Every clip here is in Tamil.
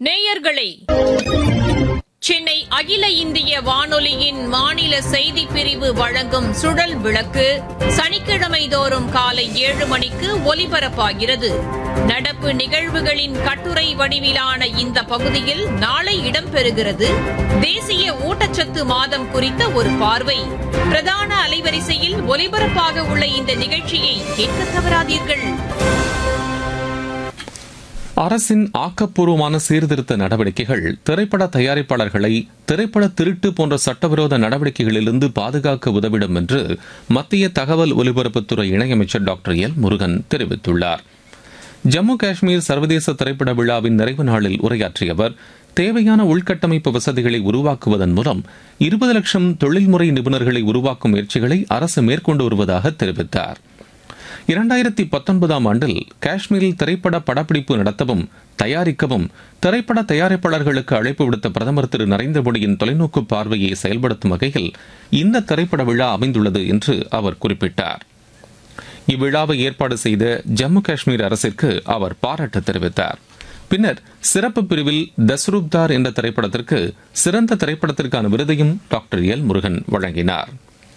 நேயர்களே சென்னை அகில இந்திய வானொலியின் மாநில செய்திப் பிரிவு வழங்கும் சுழல் விளக்கு சனிக்கிழமை தோறும் காலை ஏழு மணிக்கு ஒலிபரப்பாகிறது நடப்பு நிகழ்வுகளின் கட்டுரை வடிவிலான இந்த பகுதியில் நாளை இடம்பெறுகிறது தேசிய ஊட்டச்சத்து மாதம் குறித்த ஒரு பார்வை பிரதான அலைவரிசையில் ஒலிபரப்பாக உள்ள இந்த நிகழ்ச்சியை கேட்க தவறாதீர்கள் அரசின் ஆக்கப்பூர்வமான சீர்திருத்த நடவடிக்கைகள் திரைப்பட தயாரிப்பாளர்களை திரைப்பட திருட்டு போன்ற சட்டவிரோத நடவடிக்கைகளிலிருந்து பாதுகாக்க உதவிடும் என்று மத்திய தகவல் ஒலிபரப்புத்துறை இணையமைச்சர் டாக்டர் எல் முருகன் தெரிவித்துள்ளார் ஜம்மு காஷ்மீர் சர்வதேச திரைப்பட விழாவின் நிறைவு நாளில் உரையாற்றிய அவர் தேவையான உள்கட்டமைப்பு வசதிகளை உருவாக்குவதன் மூலம் இருபது லட்சம் தொழில்முறை நிபுணர்களை உருவாக்கும் முயற்சிகளை அரசு மேற்கொண்டு வருவதாக தெரிவித்தார் இரண்டாயிரத்தி பத்தொன்பதாம் ஆண்டில் காஷ்மீரில் திரைப்பட படப்பிடிப்பு நடத்தவும் தயாரிக்கவும் திரைப்பட தயாரிப்பாளர்களுக்கு அழைப்பு விடுத்த பிரதமர் திரு நரேந்திர மோடியின் தொலைநோக்கு பார்வையை செயல்படுத்தும் வகையில் இந்த திரைப்பட விழா அமைந்துள்ளது என்று அவர் குறிப்பிட்டார் இவ்விழாவை ஏற்பாடு செய்த ஜம்மு காஷ்மீர் அரசிற்கு அவர் பாராட்டு தெரிவித்தார் பின்னர் சிறப்பு பிரிவில் தஸ்ரூப்தார் என்ற திரைப்படத்திற்கு சிறந்த திரைப்படத்திற்கான விருதையும் டாக்டர் எல் முருகன் வழங்கினார்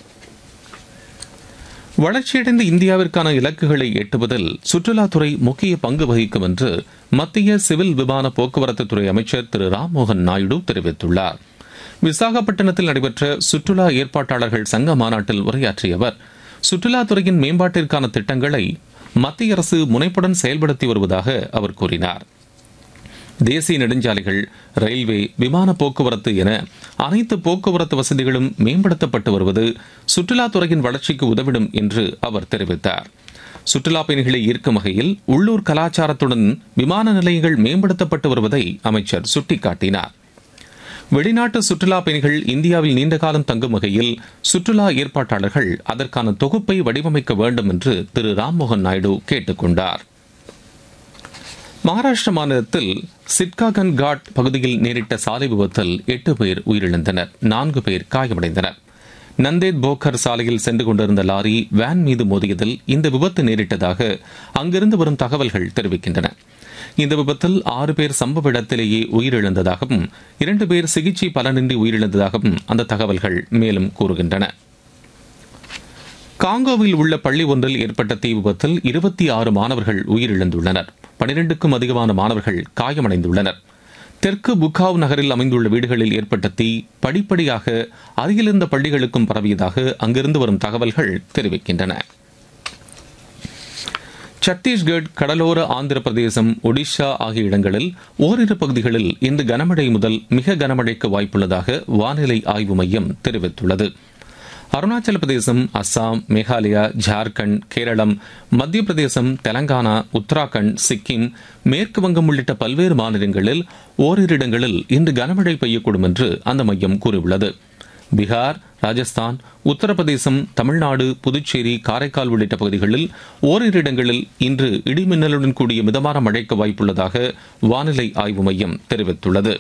வளர்ச்சியடைந்த இந்தியாவிற்கான இலக்குகளை எட்டுவதில் சுற்றுலாத்துறை முக்கிய பங்கு வகிக்கும் என்று மத்திய சிவில் விமான போக்குவரத்து துறை அமைச்சர் திரு ராம்மோகன் நாயுடு தெரிவித்துள்ளார் விசாகப்பட்டினத்தில் நடைபெற்ற சுற்றுலா ஏற்பாட்டாளர்கள் சங்க மாநாட்டில் உரையாற்றிய அவர் சுற்றுலாத்துறையின் மேம்பாட்டிற்கான திட்டங்களை மத்திய அரசு முனைப்புடன் செயல்படுத்தி வருவதாக அவர் கூறினார் தேசிய நெடுஞ்சாலைகள் ரயில்வே விமான போக்குவரத்து என அனைத்து போக்குவரத்து வசதிகளும் மேம்படுத்தப்பட்டு வருவது சுற்றுலாத்துறையின் வளர்ச்சிக்கு உதவிடும் என்று அவர் தெரிவித்தார் சுற்றுலா பயணிகளை ஈர்க்கும் வகையில் உள்ளூர் கலாச்சாரத்துடன் விமான நிலையங்கள் மேம்படுத்தப்பட்டு வருவதை அமைச்சர் சுட்டிக்காட்டினார் வெளிநாட்டு சுற்றுலா பயணிகள் இந்தியாவில் நீண்டகாலம் தங்கும் வகையில் சுற்றுலா ஏற்பாட்டாளர்கள் அதற்கான தொகுப்பை வடிவமைக்க வேண்டும் என்று திரு ராம்மோகன் நாயுடு கேட்டுக் கொண்டார் மகாராஷ்டிர மாநிலத்தில் சிட்காகன் காட் பகுதியில் நேரிட்ட சாலை விபத்தில் எட்டு பேர் உயிரிழந்தனர் நான்கு பேர் காயமடைந்தனர் நந்தேத் போக்கர் சாலையில் சென்று கொண்டிருந்த லாரி வேன் மீது மோதியதில் இந்த விபத்து நேரிட்டதாக அங்கிருந்து வரும் தகவல்கள் தெரிவிக்கின்றன இந்த விபத்தில் ஆறு பேர் சம்பவ இடத்திலேயே உயிரிழந்ததாகவும் இரண்டு பேர் சிகிச்சை பலனின்றி உயிரிழந்ததாகவும் அந்த தகவல்கள் மேலும் கூறுகின்றன காங்கோவில் உள்ள பள்ளி ஒன்றில் ஏற்பட்ட தீ விபத்தில் இருபத்தி ஆறு மாணவர்கள் உயிரிழந்துள்ளனர் பனிரெண்டுக்கும் அதிகமான மாணவர்கள் காயமடைந்துள்ளனர் தெற்கு புக்காவ் நகரில் அமைந்துள்ள வீடுகளில் ஏற்பட்ட தீ படிப்படியாக அருகிலிருந்த பள்ளிகளுக்கும் பரவியதாக அங்கிருந்து வரும் தகவல்கள் தெரிவிக்கின்றன சத்தீஸ்கட் கடலோர ஆந்திர பிரதேசம் ஒடிஷா ஆகிய இடங்களில் ஓரிரு பகுதிகளில் இன்று கனமழை முதல் மிக கனமழைக்கு வாய்ப்புள்ளதாக வானிலை ஆய்வு மையம் தெரிவித்துள்ளது அருணாச்சல பிரதேசம் அஸ்ஸாம் மேகாலயா ஜார்க்கண்ட் கேரளம் மத்திய பிரதேசம் தெலங்கானா உத்தராகண்ட் சிக்கிம் மேற்கு வங்கம் உள்ளிட்ட பல்வேறு மாநிலங்களில் ஓரிரு இடங்களில் இன்று கனமழை பெய்யக்கூடும் என்று அந்த மையம் கூறியுள்ளது பீகார் ராஜஸ்தான் உத்தரப்பிரதேசம் தமிழ்நாடு புதுச்சேரி காரைக்கால் உள்ளிட்ட பகுதிகளில் ஓரிரு இடங்களில் இன்று இடிமின்னலுடன் கூடிய மிதமான மழைக்கு வாய்ப்புள்ளதாக வானிலை ஆய்வு மையம் தெரிவித்துள்ளது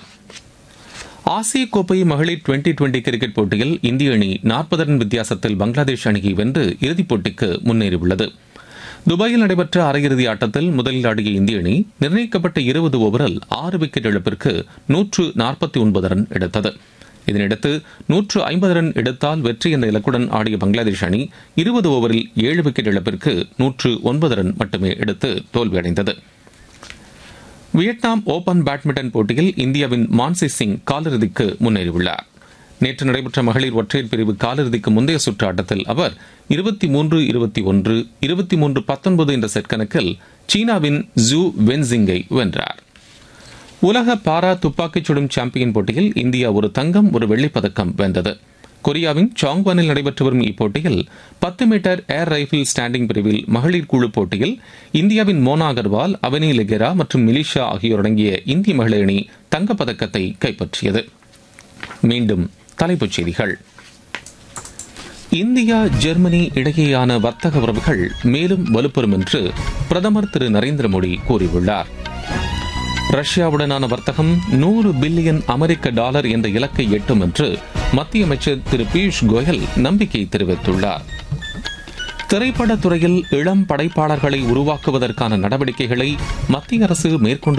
ஆசிய கோப்பை மகளிர் டுவெண்டி டுவெண்டி கிரிக்கெட் போட்டியில் இந்திய அணி நாற்பது ரன் வித்தியாசத்தில் பங்களாதேஷ் அணியை வென்று இறுதிப் போட்டிக்கு முன்னேறியுள்ளது துபாயில் நடைபெற்ற அரையிறுதி ஆட்டத்தில் முதலில் ஆடிய இந்திய அணி நிர்ணயிக்கப்பட்ட இருபது ஓவரில் ஆறு விக்கெட் இழப்பிற்கு நூற்று நாற்பத்தி ஒன்பது ரன் எடுத்தது இதனையடுத்து நூற்று ஐம்பது ரன் எடுத்தால் வெற்றி என்ற இலக்குடன் ஆடிய பங்களாதேஷ் அணி இருபது ஓவரில் ஏழு விக்கெட் இழப்பிற்கு நூற்று ஒன்பது ரன் மட்டுமே எடுத்து தோல்வியடைந்தது வியட்நாம் ஓபன் பேட்மிண்டன் போட்டியில் இந்தியாவின் மான்சி சிங் காலிறுதிக்கு முன்னேறியுள்ளார் நேற்று நடைபெற்ற மகளிர் ஒற்றையர் பிரிவு காலிறுதிக்கு முந்தைய சுற்று ஆட்டத்தில் அவர் இருபத்தி மூன்று இருபத்தி ஒன்று இருபத்தி மூன்று பத்தொன்பது என்ற செட் கணக்கில் சீனாவின் ஜூ வென்சிங்கை வென்றார் உலக பாரா துப்பாக்கிச் சுடும் சாம்பியன் போட்டியில் இந்தியா ஒரு தங்கம் ஒரு வெள்ளிப் பதக்கம் வென்றது கொரியாவின் சாங்வானில் நடைபெற்று வரும் இப்போட்டியில் பத்து மீட்டர் ஏர் ரைபிள் ஸ்டாண்டிங் பிரிவில் மகளிர் குழு போட்டியில் இந்தியாவின் மோனா அகர்வால் அவனி லெகெரா மற்றும் மிலிஷா ஆகியோர் அடங்கிய இந்திய மகளிர் அணி தங்கப்பதக்கத்தை கைப்பற்றியது மீண்டும் தலைப்புச் செய்திகள் இந்தியா ஜெர்மனி இடையேயான வர்த்தக உறவுகள் மேலும் வலுப்பெறும் என்று பிரதமர் திரு நரேந்திர மோடி கூறியுள்ளார் ரஷ்யாவுடனான வர்த்தகம் நூறு பில்லியன் அமெரிக்க டாலர் என்ற இலக்கை எட்டும் என்று மத்திய அமைச்சர் திரு பியூஷ் கோயல் நம்பிக்கை தெரிவித்துள்ளார் திரைப்படத் துறையில் இளம் படைப்பாளர்களை உருவாக்குவதற்கான நடவடிக்கைகளை மத்திய அரசு மேற்கொண்டு